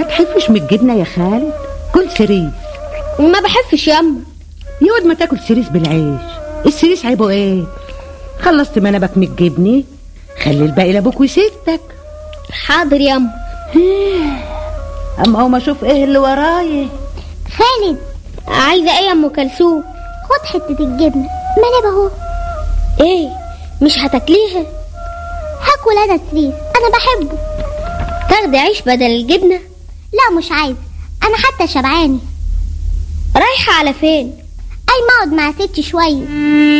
تحفش من الجبنة يا خالد كل سريس ما بحفش ياما يقعد ما تاكل سريس بالعيش السريس عيبه ايه خلصت منبك من الجبنة خلي الباقي لابوك وستك حاضر ياما اما هو ما اشوف ايه اللي ورايا خالد عايزة ايه يا ام كلثوم خد حتة الجبنة منب اهو ايه مش هتاكليها هاكل انا سريس انا بحبه تاخدي عيش بدل الجبنة لا مش عايز انا حتى شبعاني رايحة على فين اي ما اقعد مع ستي شوية